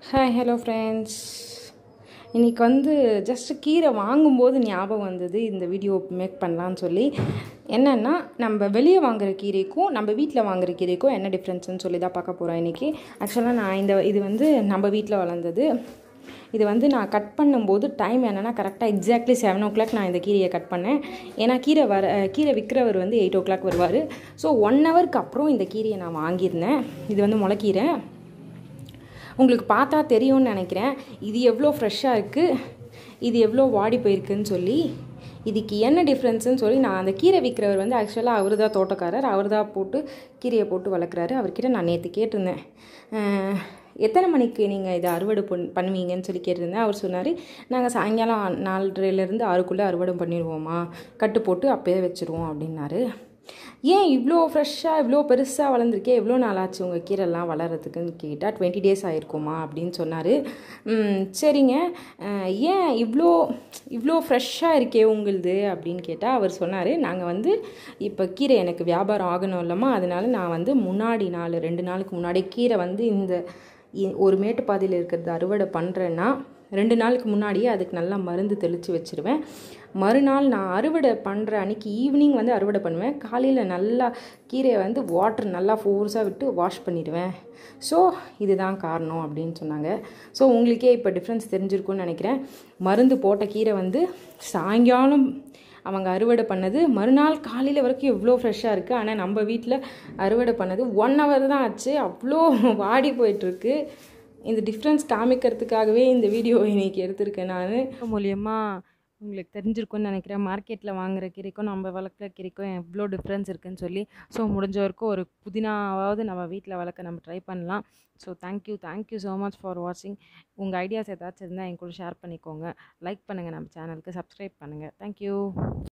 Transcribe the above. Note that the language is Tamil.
ஹாய் ஹலோ ஃப்ரெண்ட்ஸ் இன்றைக்கி வந்து ஜஸ்ட் கீரை வாங்கும்போது ஞாபகம் வந்தது இந்த வீடியோ மேக் பண்ணலான்னு சொல்லி என்னென்னா நம்ம வெளியே வாங்குற கீரைக்கும் நம்ம வீட்டில் வாங்குற கீரைக்கும் என்ன டிஃப்ரென்ஸ்னு சொல்லி தான் பார்க்க போகிறோம் இன்றைக்கி ஆக்சுவலாக நான் இந்த இது வந்து நம்ம வீட்டில் வளர்ந்தது இது வந்து நான் கட் பண்ணும்போது டைம் என்னென்னா கரெக்டாக எக்ஸாக்ட்லி செவன் ஓ கிளாக் நான் இந்த கீரையை கட் பண்ணேன் ஏன்னா கீரை வர கீரை விற்கிறவர் வந்து எயிட் ஓ கிளாக் வருவார் ஸோ ஒன் ஹவருக்கு அப்புறம் இந்த கீரையை நான் வாங்கியிருந்தேன் இது வந்து முளைக்கீரை உங்களுக்கு பார்த்தா தெரியும்னு நினைக்கிறேன் இது எவ்வளோ ஃப்ரெஷ்ஷாக இருக்குது இது எவ்வளோ வாடி போயிருக்குன்னு சொல்லி இதுக்கு என்ன டிஃப்ரென்ஸுன்னு சொல்லி நான் அந்த கீரை விற்கிறவர் வந்து ஆக்சுவலாக அவர் தான் தோட்டக்காரர் அவர் தான் போட்டு கீரையை போட்டு வளர்க்குறாரு அவர்கிட்ட நான் நேற்று கேட்டிருந்தேன் அஹ், எத்தனை மணிக்கு நீங்கள் இதை அறுவடை பண் பண்ணுவீங்கன்னு சொல்லி கேட்டிருந்தேன் அவர் சொன்னார் நாங்கள் சாயங்காலம் நாலரைலேருந்து ஆறுக்குள்ளே அறுவடை பண்ணிடுவோம்மா கட்டு போட்டு அப்போயே வச்சுருவோம் அப்படின்னாரு ஏன் இவ்வளோ ஃப்ரெஷ்ஷாக இவ்வளோ பெருசாக வளர்ந்துருக்கே எவ்வளோ நாள் ஆச்சு உங்கள் கீரைலாம் வளர்கிறதுக்குன்னு கேட்டால் டுவெண்ட்டி டேஸ் ஆகிருக்குமா அப்படின்னு சொன்னார் சரிங்க அஹ், ஏன் இவ்வளோ இவ்வளோ ஃப்ரெஷ்ஷாக இருக்கே உங்களுது அப்படின்னு கேட்டால் அவர் சொன்னார் நாங்கள் வந்து இப்போ கீரை எனக்கு வியாபாரம் ஆகணும் இல்லைம்மா அதனால நான் வந்து முன்னாடி நாள் ரெண்டு நாளுக்கு முன்னாடி கீரை வந்து இந்த இ- ஒரு மேட்டுப்பாதையில் இருக்கிறது அறுவடை பண்ணுறேன்னா ரெண்டு நாளுக்கு முன்னாடியே அதுக்கு நல்லா மருந்து தெளித்து வச்சுருவேன் மறுநாள் நான் அறுவடை பண்ணுற அன்னைக்கு ஈவினிங் வந்து அறுவடை பண்ணுவேன் காலையில் நல்லா கீரையை வந்து வாட்டர் நல்லா ஃபோர்ஸாக விட்டு வாஷ் பண்ணிடுவேன் ஸோ இதுதான் காரணம் அப்படின்னு சொன்னாங்க ஸோ உங்களுக்கே இப்போ டிஃப்ரென்ஸ் தெரிஞ்சிருக்கும்னு நினைக்கிறேன் மருந்து போட்ட கீரை வந்து சாயங்காலம் அவங்க அறுவடை பண்ணது மறுநாள் காலையில் வரைக்கும் எவ்வளோ ஃப்ரெஷ்ஷாக இருக்குது ஆனால் நம்ம வீட்டில் அறுவடை பண்ணது ஒன் ஹவர் தான் ஆச்சு அவ்வளோ வாடி போயிட்டுருக்கு இந்த டிஃப்ரென்ஸ் காமிக்கிறதுக்காகவே இந்த வீடியோ இன்னைக்கு எடுத்திருக்கேன் நான் மூலியமாக உங்களுக்கு தெரிஞ்சிருக்கும்னு நினைக்கிறேன் மார்க்கெட்டில் வாங்குற கீரைக்கும் நம்ம வளர்க்குற கீரைக்கும் எவ்வளோ டிஃப்ரென்ஸ் இருக்குன்னு சொல்லி ஸோ முடிஞ்ச வரைக்கும் ஒரு புதினாவாவது நம்ம வீட்டில் வளர்க்க நம்ம ட்ரை பண்ணலாம் so thank you thank you so much for வாட்சிங் உங்கள் ஐடியாஸ் ஏதாச்சும் இருந்தால் என் கூட ஷேர் பண்ணிக்கோங்க லைக் பண்ணுங்கள் நம்ம சேனலுக்கு சப்ஸ்கிரைப் பண்ணுங்கள் தேங்க்யூ